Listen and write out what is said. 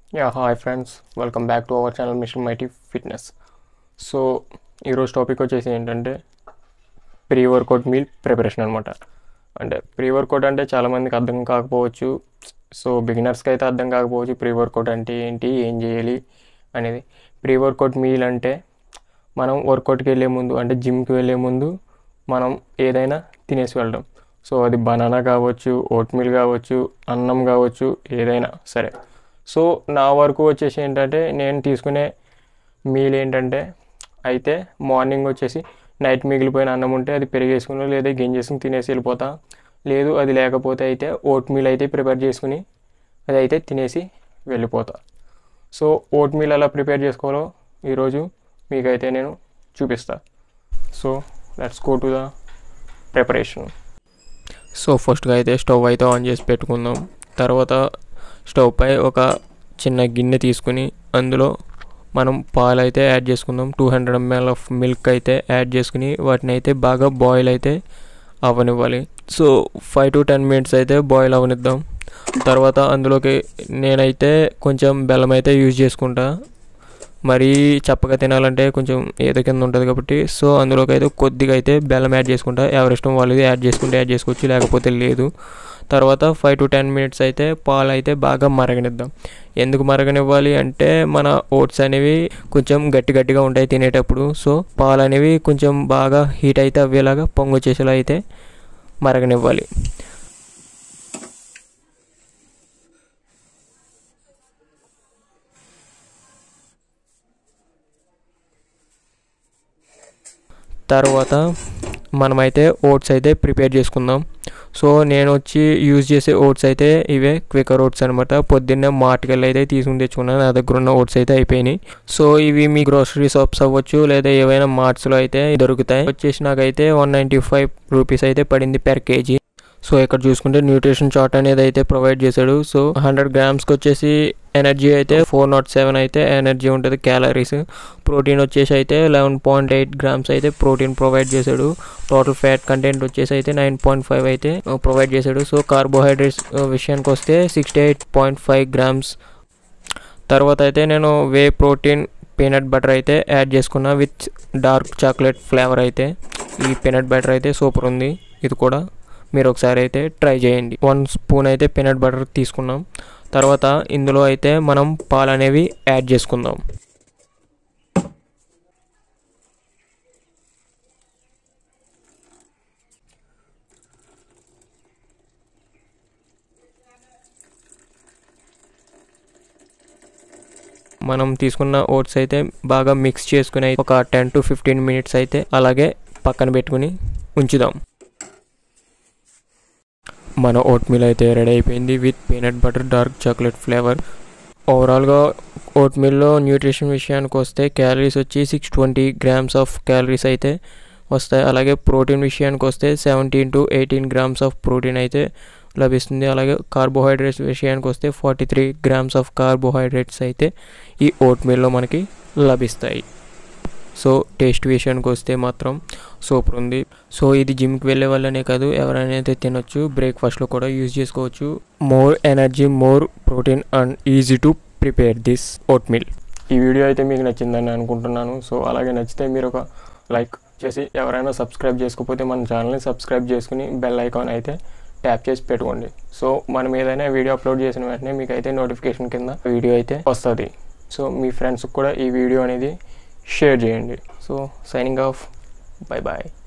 yeah hi friends welcome back to our channel Mission Mighty Fitness so ఈరోజు topic వచ్చేసి ఏంటంటే pre workout meal preparation అనమాట అంటే pre workout అంటే చాలామందికి అర్థం కాకపోవచ్చు సో బిగినర్స్కి అయితే అర్థం కాకపోవచ్చు ప్రీ వర్కౌట్ అంటే ఏంటి ఏం చేయాలి అనేది ప్రీ వర్కౌట్ మీల్ అంటే మనం వర్కౌట్కి వెళ్ళే ముందు అంటే జిమ్కి వెళ్ళే ముందు మనం ఏదైనా తినేసి వెళ్ళడం సో అది బనానా కావచ్చు ఓట్ మీల్ కావచ్చు అన్నం కావచ్చు ఏదైనా సరే సో నా వరకు వచ్చేసి ఏంటంటే నేను తీసుకునే మీల్ ఏంటంటే అయితే మార్నింగ్ వచ్చేసి నైట్ మిగిలిపోయిన అన్నం ఉంటే అది పెరిగేసుకుని లేదా గింజేసుకుని తినేసి వెళ్ళిపోతా లేదు అది లేకపోతే అయితే ఓట్ మీల్ అయితే ప్రిపేర్ చేసుకుని అది అయితే తినేసి వెళ్ళిపోతా సో ఓట్ మీల్ ఎలా ప్రిపేర్ చేసుకోవాలో ఈరోజు మీకైతే నేను చూపిస్తా so let's go to the preparation so ఫస్ట్గా అయితే స్టవ్ అయితే ఆన్ చేసి పెట్టుకుందాం తర్వాత స్టవ్ పై ఒక చిన్న గిన్నె తీసుకుని అందులో మనం పాలు అయితే యాడ్ చేసుకుందాం two hundred ml of milk అయితే యాడ్ చేసుకుని వాటిని అయితే బాగా బాయిల్ అయితే అవనివ్వాలి so five to ten minutes అయితే బాయిల్ అవనిద్దాం తర్వాత అందులోకి నేనైతే కొంచెం బెల్లం అయితే యూజ్ చేసుకుంటా మరీ చప్పగా తినాలంటే కొంచెం ఏదో కింద ఉంటుంది కాబట్టి సో అందులోకి అయితే కొద్దిగా అయితే బెల్లం యాడ్ చేసుకుంటా ఎవరి ఇష్టం వాళ్ళది యాడ్ చేసుకుంటే యాడ్ చేసుకోవచ్చు లేకపోతే లేదు తర్వాత ఫైవ్ టు టెన్ మినిట్స్ అయితే పాలు అయితే బాగా మరగనిద్దాం ఎందుకు మరగనివ్వాలి అంటే మన ఓట్స్ అనేవి కొంచెం గట్టి గట్టిగా ఉంటాయి తినేటప్పుడు సో పాలు అనేవి కొంచెం బాగా హీట్ అయితే అవ్వేలాగా పొంగు వచ్చేసేలా అయితే మరగనివ్వాలి తర్వాత మనమైతే ఓట్స్ అయితే ప్రిపేర్ చేసుకుందాం సో నేను వచ్చి యూజ్ చేసే ఓట్స్ అయితే ఇవే క్వికర్ ఓట్స్ అనమాట పొద్దున్నే మార్ట్కెళ్ళి అయితే తీసుకుని తెచ్చుకున్నాను నా దగ్గర ఉన్న ఓట్స్ అయితే అయిపోయినాయి సో ఇవి మీ గ్రోసరీ షాప్స్ అవ్వచ్చు లేదా ఏవైనా మార్ట్స్లో అయితే దొరుకుతాయి వచ్చేసి నాకైతే వన్ నైంటీ ఫైవ్ రూపీస్ అయితే పడింది పెర్ కేజీ సో ఇక్కడ చూసుకుంటే న్యూట్రిషన్ చార్ట్ అనేది అయితే ప్రొవైడ్ చేశాడు సో హండ్రెడ్ గ్రామ్స్కి వచ్చేసి ఎనర్జీ అయితే ఫోర్ నాట్ సెవెన్ అయితే ఎనర్జీ ఉంటుంది క్యాలరీస్ ప్రోటీన్ వచ్చేసి అయితే లెవెన్ పాయింట్ ఎయిట్ గ్రామ్స్ అయితే ప్రోటీన్ ప్రొవైడ్ చేశాడు టోటల్ ఫ్యాట్ కంటెంట్ వచ్చేసి అయితే నైన్ పాయింట్ ఫైవ్ అయితే ప్రొవైడ్ చేశాడు సో కార్బోహైడ్రేట్స్ విషయానికి వస్తే sixty eight point five grams తర్వాత అయితే నేను వే ప్రోటీన్ పీనట్ బటర్ అయితే యాడ్ చేసుకున్నా విత్ డార్క్ చాక్లెట్ ఫ్లేవర్ అయితే ఈ పీనట్ బటర్ అయితే సూపర్ ఉంది ఇది కూడా మీరు ఒకసారి అయితే ట్రై చేయండి వన్ స్పూన్ అయితే పీనట్ బటర్ తీసుకున్నాం తర్వాత ఇందులో అయితే మనం పాలు అనేవి యాడ్ చేసుకుందాం మనం తీసుకున్న ఓట్స్ అయితే బాగా మిక్స్ చేసుకుని ఒక టెన్ టు ఫిఫ్టీన్ మినిట్స్ అయితే అలాగే పక్కన పెట్టుకుని ఉంచుదాం మన ఓట్ మీల్ అయితే రెడీ అయిపోయింది with peanut butter dark chocolate flavour ఓవరాల్గా ఓట్ మీల్లో న్యూట్రిషన్ విషయానికి వస్తే క్యాలరీస్ వచ్చి six twenty grams of calories అయితే వస్తాయి అలాగే ప్రోటీన్ విషయానికి వస్తే seventeen to eighteen grams of protein అయితే లభిస్తుంది అలాగే కార్బోహైడ్రేట్స్ విషయానికి వస్తే forty three grams of carbohydrates అయితే ఈ ఓట్ మీల్లో మనకి లభిస్తాయి సో టేస్ట్ విషయానికి వస్తే మాత్రం సూపర్ ఉంది సో ఇది జిమ్కి వెళ్ళే వాళ్ళనే కాదు ఎవరైనా అయితే తినొచ్చు బ్రేక్ఫాస్ట్లో కూడా యూజ్ చేసుకోవచ్చు more energy more protein and easy to prepare this oat meal ఈ వీడియో అయితే మీకు నచ్చిందని అనుకుంటున్నాను సో అలాగే నచ్చితే మీరు ఒక లైక్ చేసి ఎవరైనా సబ్స్క్రైబ్ చేసుకోకపోతే మన ఛానల్ని సబ్స్క్రైబ్ చేసుకుని బెల్ ఐకాన్ అయితే ట్యాప్ చేసి పెట్టుకోండి సో మనం ఏదైనా వీడియో అప్లోడ్ చేసిన వెంటనే మీకు అయితే నోటిఫికేషన్ కింద వీడియో అయితే వస్తుంది సో మీ ఫ్రెండ్స్కి కూడా ఈ వీడియో అనేది షేర్ చేయండి so signing off bye bye